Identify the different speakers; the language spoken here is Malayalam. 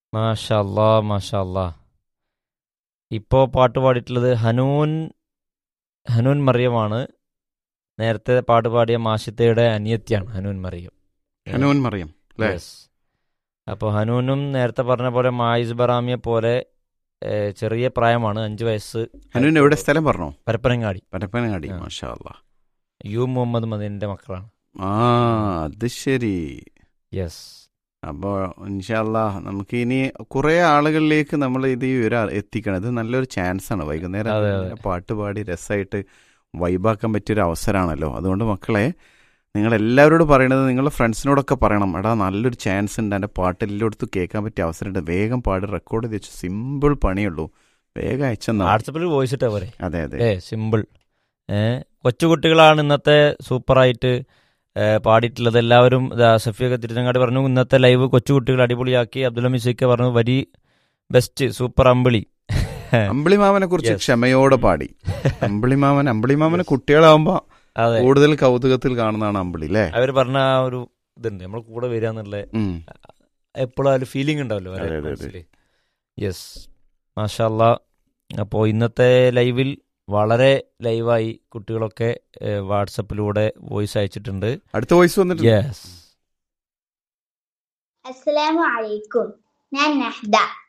Speaker 1: മാഷല്ലാ മാഷല്ലാ ഇപ്പോൾ പാട്ട് പാടിയിട്ടുള്ളത് ഹനൂൻ ഹനൂൻ മറിയമാണ് നേരത്തെ പാട്ട് പാടിയ മാഷിത്തയുടെ അനിയത്തിയാണ് ഹനൂൻ മറിയം
Speaker 2: ഹനുവൻ മറിയം അല്ലേ
Speaker 1: Yes. അപ്പോൾ ഹനൂനും നേരത്തെ പറഞ്ഞ പോലെ മായിസ് ബറാമിയെ പോലെ ഏ, ചെറിയ പ്രായമാണ് അഞ്ച് വയസ്സ്
Speaker 2: ഹനുവിൻ എവിടെ സ്ഥലം പറഞ്ഞോ
Speaker 1: പരപ്പനങ്ങാടി
Speaker 2: പരപ്പനങ്ങാടി
Speaker 1: ആ.
Speaker 2: മാഷാ അല്ലാ
Speaker 1: യു മുഹമ്മദ് മദീന്റെ മക്കളാണ്
Speaker 2: ആ അത് ശരി
Speaker 1: യെസ്
Speaker 2: അപ്പോൾ ഇൻഷാല്ലാ നമുക്ക് ഇനി കുറേ ആളുകളിലേക്ക് നമ്മൾ ഇത് ഈ ഒരു എത്തിക്കണം ഇത് നല്ലൊരു ചാൻസ് ആണ് വൈകുന്നേരം
Speaker 1: അതെ,
Speaker 2: ഇങ്ങനെ
Speaker 1: അതെ.
Speaker 2: പാട്ട് പാടി രസമായിട്ട് വൈബാക്കാൻ പറ്റിയൊരു അവസരമാണല്ലോ അതുകൊണ്ട് മക്കളെ നിങ്ങൾ എല്ലാവരോടും പറയണത് നിങ്ങളുടെ ഫ്രണ്ട്സിനോടൊക്കെ പറയണം എടാ നല്ലൊരു ചാൻസ് ഉണ്ട് എൻ്റെ പാട്ട് എല്ലായിടത്തും കേൾക്കാൻ പറ്റിയ അവസരമുണ്ട് വേഗം പാടി റെക്കോർഡ് ചെയ്ത് വെച്ചു സിമ്പിൾ പണിയുള്ളൂ വേഗം അയച്ചെന്നാ
Speaker 1: വാട്സപ്പിൽ വോയിസ് ഇട്ടാ പോരെ
Speaker 2: അതെ അതെ
Speaker 1: ഏ സിമ്പിൾ ഏ കൊച്ചുകുട്ടികളാണ് ഇന്നത്തെ സൂപ്പറായിട്ട് ഏ, പാടിയിട്ടുള്ളത് എല്ലാവരും ദാ സഫിയൊക്കെ തിരുനങ്ങാടി പറഞ്ഞു ഇന്നത്തെ ലൈവ് കൊച്ചുകുട്ടികൾ അടിപൊളിയാക്കി അബ്ദുൽ മിസൈക്ക് പറഞ്ഞു വരി ബെസ്റ്റ് സൂപ്പർ അമ്പിളി
Speaker 2: അമ്പിളിമാമനെ കുറിച്ച്
Speaker 1: Yes.
Speaker 2: ക്ഷമയോടെ പാടി അമ്പിളിമാമൻ അമ്പിളിമാമനെ കുട്ടികളാവുമ്പോ
Speaker 1: അതെ
Speaker 2: കൂടുതൽ കൗതുകത്തിൽ കാണുന്നതാണ് അമ്പിളി അല്ലേ
Speaker 1: അവർ പറഞ്ഞ ആ ഒരു ഇതുണ്ട് നമ്മൾ കൂടെ വരിക എന്നുള്ള
Speaker 2: ഉം.
Speaker 1: എപ്പോഴും ആ ഒരു ഫീലിംഗ് ഉണ്ടാവല്ലോ
Speaker 2: അതെ, അതെ, അതെ.
Speaker 1: യെസ് മാഷല്ല അപ്പോൾ ഇന്നത്തെ ലൈവിൽ വളരെ ലൈവായി കുട്ടികളൊക്കെ ഏ, വാട്സപ്പിലൂടെ വോയിസ് അയച്ചിട്ടുണ്ട്
Speaker 2: അടുത്ത വോയിസ് വന്നിട്ട്
Speaker 1: യെസ്
Speaker 3: അസ്സലാമു അലൈക്കും ഞാൻ നഹ്ദ